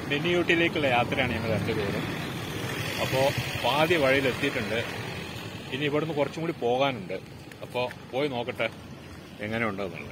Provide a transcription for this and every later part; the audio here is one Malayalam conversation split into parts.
മിനി ഊട്ടിയിലേക്കുള്ള യാത്രയാണ് ഞങ്ങൾ രണ്ടുപേരും അപ്പോൾ പാതി വഴിയിൽ എത്തിയിട്ടുണ്ട് ഇനി ഇവിടുന്ന് കുറച്ചും കൂടി പോകാനുണ്ട് അപ്പോൾ പോയി നോക്കട്ടെ എങ്ങനെയുണ്ടെന്നുള്ളത്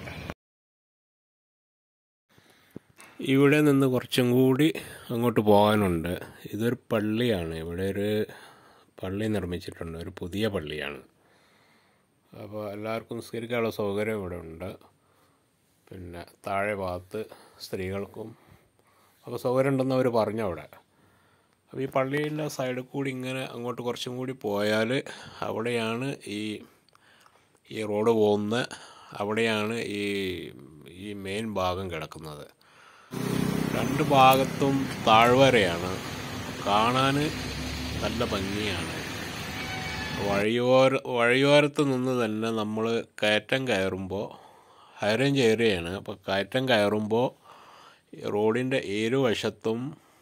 ഇവിടെ നിന്ന് കുറച്ചും കൂടി അങ്ങോട്ട് പോകാനുണ്ട് ഇതൊരു പള്ളിയാണ് ഇവിടെ ഒരു പള്ളി നിർമ്മിച്ചിട്ടുണ്ട് ഒരു പുതിയ പള്ളിയാണ് അപ്പോൾ എല്ലാവർക്കും നിസ്കരിക്കാനുള്ള സൗകര്യം ഇവിടെ ഉണ്ട് പിന്നെ താഴെ ഭാഗത്ത് സ്ത്രീകൾക്കും അപ്പോൾ സൗകര്യം ഉണ്ടെന്ന് അവർ പറഞ്ഞു അവിടെ അപ്പോൾ ഈ പള്ളിയുടെ സൈഡിൽ കൂടി ഇങ്ങനെ അങ്ങോട്ട് കുറച്ചും കൂടി പോയാൽ അവിടെയാണ് ഈ ഈ റോഡ് പോകുന്ന അവിടെയാണ് ഈ ഈ മെയിൻ ഭാഗം കിടക്കുന്നത് രണ്ട് ഭാഗത്തും താഴ്വരയാണ് കാണാൻ നല്ല ഭംഗിയാണ് വഴിയോര വഴിയോരത്ത് നിന്ന് തന്നെ നമ്മൾ കയറ്റം കയറുമ്പോൾ ഹൈ റേഞ്ച് ഏരിയയാണ് അപ്പോൾ കയറ്റം കയറുമ്പോൾ റോഡിൻ്റെ ഇരുവശത്തും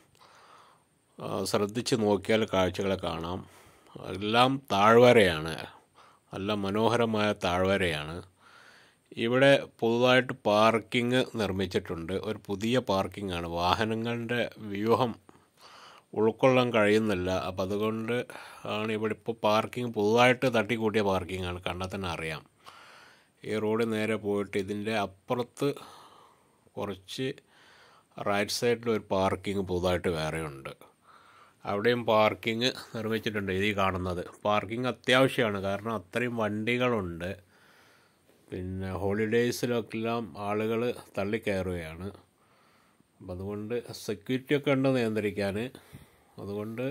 ആ, ശ്രദ്ധിച്ച് നോക്കിയാൽ കാഴ്ചകളെ കാണാം എല്ലാം താഴ്വരയാണ് നല്ല മനോഹരമായ താഴ്വരയാണ് ഇവിടെ പുതുതായിട്ട് പാർക്കിംഗ് നിർമ്മിച്ചിട്ടുണ്ട് ഒരു പുതിയ പാർക്കിംഗ് ആണ് വാഹനങ്ങളുടെ വ്യൂഹം ഉൾക്കൊള്ളാൻ കഴിയുന്നില്ല അപ്പം അതുകൊണ്ട് ആണ് ഇവിടെ ഇപ്പോൾ പാർക്കിംഗ് പുതുതായിട്ട് തട്ടിക്കൂട്ടിയ പാർക്കിംഗ് ആണ് കണ്ടാൽ തന്നെ അറിയാം ഈ റോഡ് നേരെ പോയിട്ട് ഇതിൻ്റെ അപ്പുറത്ത് കുറച്ച് റൈറ്റ് സൈഡിൽ ഒരു പാർക്കിംഗ് പുതുതായിട്ട് വേറെയുണ്ട് അവിടെയും പാർക്കിംഗ് നിർമ്മിച്ചിട്ടുണ്ട് ഇത് ഈ കാണുന്നത് പാർക്കിംഗ് അത്യാവശ്യമാണ് കാരണം അത്രയും വണ്ടികളുണ്ട് പിന്നെ ഹോളിഡേയ്സിലൊക്കെല്ലാം ആളുകൾ തള്ളിക്കയറുകയാണ് അപ്പം അതുകൊണ്ട് സെക്യൂരിറ്റി ഒക്കെ ഉണ്ട് നിയന്ത്രിക്കാൻ അതുകൊണ്ട്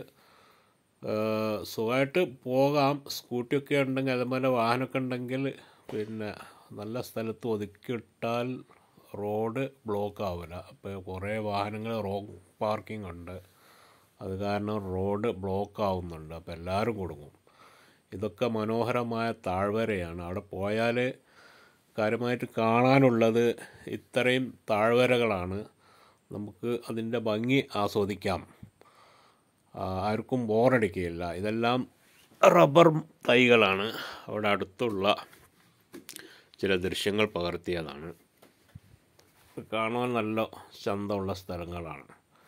സുഖമായിട്ട് പോകാം സ്കൂട്ടിയൊക്കെ ഉണ്ടെങ്കിൽ അതുപോലെ വാഹനമൊക്കെ ഉണ്ടെങ്കിൽ പിന്നെ നല്ല സ്ഥലത്ത് ഒതുക്കിയിട്ടാൽ റോഡ് ബ്ലോക്ക് ആവില്ല അപ്പോൾ കുറേ വാഹനങ്ങൾ റോങ് പാർക്കിംഗ് ഉണ്ട് അത് കാരണം റോഡ് ബ്ലോക്ക് ആവുന്നുണ്ട് അപ്പോൾ എല്ലാവരും കുടുങ്ങും ഇതൊക്കെ മനോഹരമായ താഴ്വരയാണ് അവിടെ പോയാൽ കാര്യമായിട്ട് കാണാനുള്ളത് ഇത്രയും താഴ്വരകളാണ് നമുക്ക് അതിൻ്റെ ഭംഗി ആസ്വദിക്കാം ആ, ആർക്കും ബോറടിക്കുകയില്ല ഇതെല്ലാം റബ്ബർ തൈകളാണ് അവിടെ അടുത്തുള്ള ചില ദൃശ്യങ്ങൾ പകർത്തിയതാണ് കാണാൻ നല്ല ചന്തമുള്ള സ്ഥലങ്ങളാണ്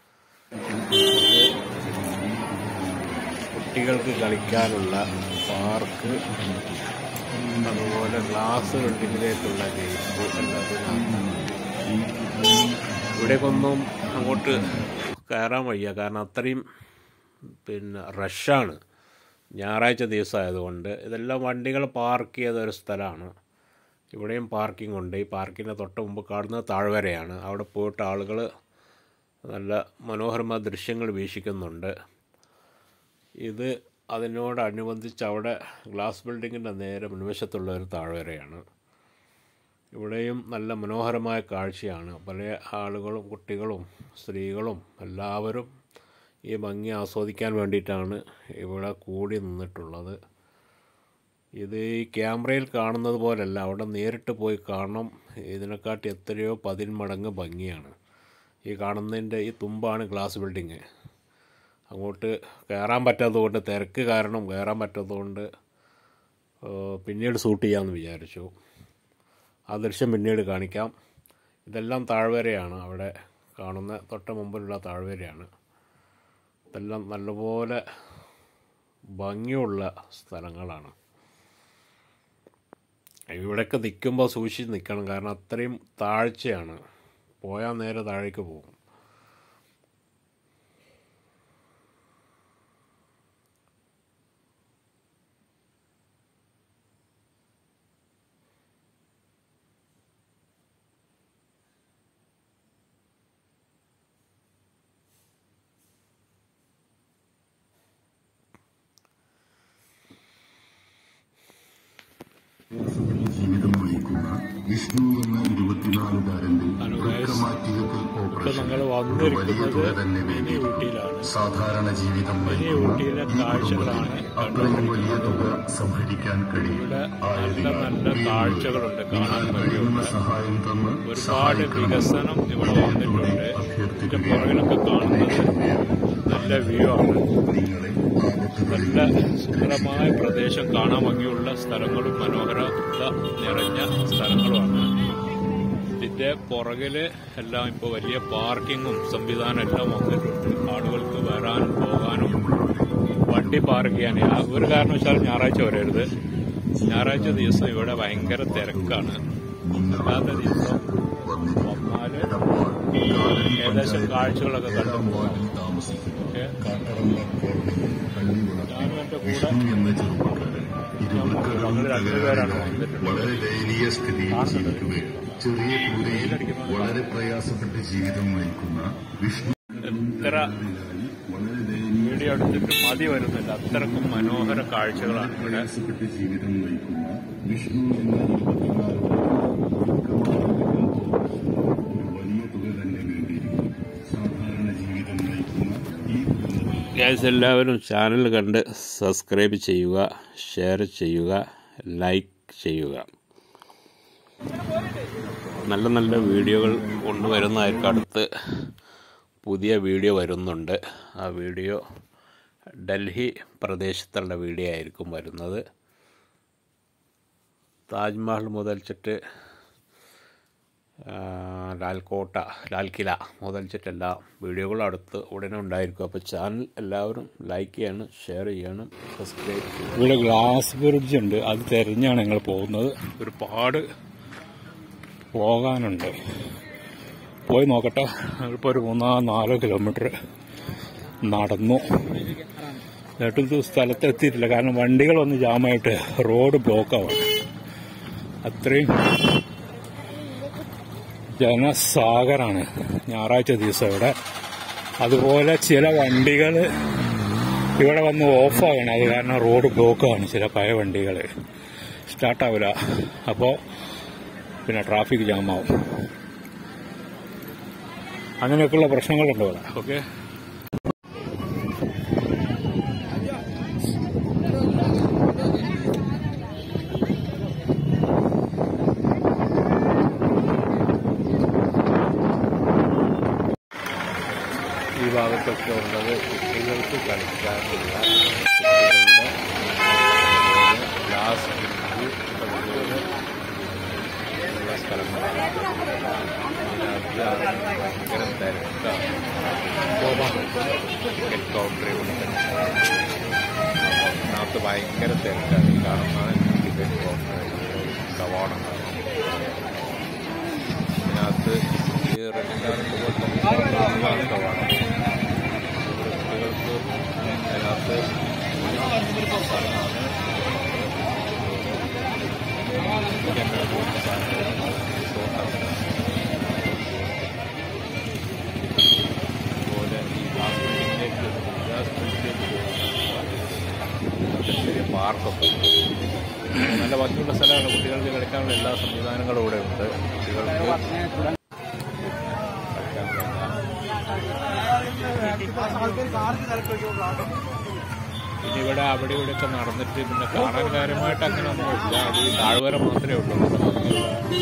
കുട്ടികൾക്ക് കളിക്കാനുള്ള പാർക്ക് അതുപോലെ ഗ്ലാസ് വെട്ടിങ്ങിലേക്കുള്ള ഗേറ്റ് എല്ലാത്തിനും ഇവിടേക്കൊന്നും അങ്ങോട്ട് കയറാൻ വയ്യ കാരണം അത്രയും പിന്നെ റഷാണ് ഞായറാഴ്ച ദിവസമായതുകൊണ്ട് ഇതെല്ലാം വണ്ടികൾ പാർക്ക് ചെയ്ത ഒരു സ്ഥലമാണ് ഇവിടെയും പാർക്കിംഗ് ഉണ്ട് ഈ പാർക്കിൻ്റെ തൊട്ട് മുമ്പ് കാണുന്നത് താഴ്വരയാണ് അവിടെ പോയിട്ട് ആളുകൾ നല്ല മനോഹരമായ ദൃശ്യങ്ങൾ വീക്ഷിക്കുന്നുണ്ട് ഇത് അതിനോടനുബന്ധിച്ച് അവിടെ ഗ്ലാസ് ബിൽഡിങ്ങിൻ്റെ നേരെ മുൻവശത്തുള്ള ഒരു താഴ്വരയാണ് ഇവിടെയും നല്ല മനോഹരമായ കാഴ്ചയാണ് പല ആളുകളും കുട്ടികളും സ്ത്രീകളും എല്ലാവരും ഈ ഭംഗി ആസ്വദിക്കാൻ വേണ്ടിയിട്ടാണ് ഇവിടെ കൂടി നിന്നിട്ടുള്ളത് ഇത് ഈ ക്യാമറയിൽ കാണുന്നത് പോലല്ല അവിടെ നേരിട്ട് പോയി കാണണം ഇതിനെക്കാട്ടി എത്രയോ പതിന്മടങ്ങ് ഭംഗിയാണ് ഈ കാണുന്നതിൻ്റെ ഈ തുമ്പാണ് ഗ്ലാസ് ബിൽഡിങ് അങ്ങോട്ട് കയറാൻ പറ്റാത്തതുകൊണ്ട് തിരക്ക് കാരണം കയറാൻ പറ്റാത്തതുകൊണ്ട് ഏഹ്, പിന്നീട് ഷൂട്ട് ചെയ്യാമെന്ന് വിചാരിച്ചു ആ ദൃശ്യം പിന്നീട് കാണിക്കാം ഇതെല്ലാം താഴ്വരയാണ് അവിടെ കാണുന്ന തൊട്ട് മുമ്പിലുള്ള താഴ്വരയാണ് ഇതെല്ലാം നല്ലപോലെ ഭംഗിയുള്ള സ്ഥലങ്ങളാണ് ഇവിടെയൊക്കെ നിൽക്കുമ്പോൾ സൂക്ഷിച്ച് നിൽക്കണം കാരണം അത്രയും താഴ്ചയാണ് പോയാൽ നേരെ താഴേക്ക് പോകും ജീവിതം നയിക്കുന്ന വിഷ്ണു എന്ന ഇരുപത്തിനാലുകാരന്റെ വൃക്കമാറ്റിവെക്കൽ ഓപ്പറേഷൻ ഞങ്ങൾ ഒരു വലിയ തുക വന്നിരിക്കുന്നത് തന്നെ മിനി വേണ്ടി ഊട്ടിയിലാണ് സാധാരണ ജീവിതം മിനി നയിക്കുന്ന ഊട്ടിയിലെ ഈ കാഴ്ചകളാണ് കുടുംബത്തിന് അത്രയും വലിയ തുക സംഭരിക്കാൻ കഴിയും ഇവിടെ നല്ല ആയതിനാൽ നല്ല കാഴ്ചകളുണ്ട് കാണാൻ നിങ്ങൾ കഴിയുന്ന കഴിയുന്ന സഹായം തന്ന് ഒരുപാട് സഹായിക്കണം വികസനം ഇവിടെ വന്നിട്ടുണ്ട് ഇതിന്റെ അഭ്യർത്ഥിക്കുകയാണ് പുറകിലൊക്കെ കാണുന്നത് നല്ല വ്യൂ ആണ് നിങ്ങളെ ആപത്തുകളിൽ നല്ല സുന്ദരമായ പ്രദേശം കാണാൻ ഭംഗിയുള്ള സ്ഥലങ്ങളും മനോഹരത നിറഞ്ഞ സ്ഥലങ്ങളുമാണ് ഇതിന്റെ പുറകില് എല്ലാം ഇപ്പോൾ വലിയ പാർക്കിങ്ങും സംവിധാനം എല്ലാം വന്നിട്ടുണ്ട് ആളുകൾക്ക് വരാനും പോകാനും വണ്ടി പാർക്ക് ചെയ്യാൻ ആ- ഒരു കാരണവശാലും ഞായറാഴ്ച വരരുത് ഞായറാഴ്ച ദിവസം ഇവിടെ ഭയങ്കര തിരക്കാണ് അല്ലാത്ത ദിവസം വന്നാല് ഏകദേശം കാഴ്ചകളൊക്കെ കണ്ടു പോകാം ഓക്കെ ഞാനും എന്റെ കൂടെ വിഷ്ണു എന്ന ചെറുപ്പക്കാരൻ ഇരുവൃക്കകളും ഞങ്ങൾ രണ്ടുപേരാണ് തകരാറിലായി വന്നിട്ടുള്ളത് വളരെ ദയനീയ സ്ഥിതിയിൽ ജീവിക്കുകയാണ് ചെറിയ കൂരയിൽ വളരെ പ്രയാസപ്പെട്ട് ജീവിതം നയിക്കുന്ന വിഷ്ണു എത്ര വളരെ ദയനീയ വീഡിയോ എടുത്തിട്ട് മതി വരുന്നില്ല അത്രക്കും മനോഹര കാഴ്ചകളാണ് ഇവിടെ പ്രയാസപ്പെട്ട് ജീവിതം നയിക്കുന്ന വിഷ്ണു എന്ന ഇരുപത്തിനാല് ഒരു വലിയ തുക തന്നെ വേണ്ടിയിരിക്കും സാധാരണ ജീവിതം നയിക്കുന്ന ഈ കുടുംബത്തിൽ ഗൈസ് എല്ലാവരും ചാനൽ കണ്ട് സബ്സ്ക്രൈബ് ചെയ്യുക ഷെയർ ചെയ്യുക ലൈക്ക് ചെയ്യുക നല്ല നല്ല വീഡിയോകൾ കൊണ്ടുവരുന്നതായിരിക്കും അടുത്ത് പുതിയ വീഡിയോ വരുന്നുണ്ട് ആ വീഡിയോ ഡൽഹി പ്രദേശത്തുള്ള വീഡിയോ ആയിരിക്കും വരുന്നത് താജ്മഹൽ മുതൽച്ചിട്ട് ആ, ലാൽക്കോട്ട ലാൽക്കില മുതൽച്ചിട്ടെല്ലാ വീഡിയോകളും അടുത്ത് ഉടനെ ഉണ്ടായിരിക്കും അപ്പോൾ ചാനൽ എല്ലാവരും ലൈക്ക് ചെയ്യണം ഷെയർ ചെയ്യണം സബ്സ്ക്രൈബ് ചെയ്യണം ഇവിടെ ഗ്ലാസ് ബ്രിഡ്ജ് ഉണ്ട് അത് തെരഞ്ഞാണ് ഞങ്ങൾ പോകുന്നത് ഒരുപാട് പോകാനുണ്ട് പോയി നോക്കട്ടെ ഇപ്പോൾ ഒരു മൂന്നോ നാലോ കിലോമീറ്റർ നടന്നു എന്നിട്ടും സ്ഥലത്ത് എത്തിയിട്ടില്ല കാരണം വണ്ടികളൊന്ന് ജാമായിട്ട് റോഡ് ബ്ലോക്കാവാണ് അത്രയും ജനസാഗരാണ് ഞായറാഴ്ച ദിവസം ഇവിടെ അതുപോലെ ചില വണ്ടികൾ ഇവിടെ വന്ന് ഓഫാകണം അത് കാരണം റോഡ് ബ്ലോക്കാണ് ചില പഴയ വണ്ടികൾ സ്റ്റാർട്ടാവില്ല അപ്പോൾ പിന്നെ ട്രാഫിക് ജാമാവും അങ്ങനെയൊക്കെയുള്ള പ്രശ്നങ്ങളുണ്ട് ഇവിടെ ഓക്കെ ഈ ഭാഗത്തൊക്കെ ഉള്ളത് കുട്ടികൾക്ക് കളിക്കാനുള്ള കുട്ടികളുടെ ഗ്ലാസ് ബ്രിഡ്ജ് അതുപോലെ ഉള്ള സ്ഥലങ്ങളാണ് അതിനകത്ത് ഭയങ്കര തിരക്കാണ് ടിക്കറ്റ് കൗണ്ടറിൽ ഉണ്ട് അതിനകത്ത് ഭയങ്കര തിരക്കാണ് ഈ കാണുന്നതാണ് ടിക്കറ്റ് കൗണ്ടർ കവാടം ഇതിനകത്ത് ഈ റെസ്റ്റോറൻറ്റ് പോലത്തെ കവാടം കുട്ടികൾക്ക് അതിനകത്ത് സ്ഥലമാണ് ഇരിക്കാൻ പോകുന്ന സാധനങ്ങൾ റിസോർട്ടാണ് അതുപോലെ ഈ ഗ്ലാസ് ബിൽഡിങ്ങിലേക്ക് ഗ്ലാസ് ബിൽഡിങ്ങിലേക്ക് പോകുന്ന ചെറിയ പാർക്കൊക്കെ ഉണ്ട്. നല്ല ഭംഗിയുള്ള സ്ഥലമാണ് കുട്ടികൾക്ക് കളിക്കാനുള്ള എല്ലാ സംവിധാനങ്ങളും ഇവിടെ ഉണ്ട് കുട്ടികൾക്ക് കളിക്കാനുള്ള പിന്നെ ഇവിടെ അവിടെ ഇവിടെയൊക്കെ നടന്നിട്ട് പിന്നെ കാണാൻ കാര്യമായിട്ട് അങ്ങനെ ഒന്നുമില്ല അത് ഈ താഴ്വര മാത്രമേ ഉള്ളൂ ഭംഗിയുള്ള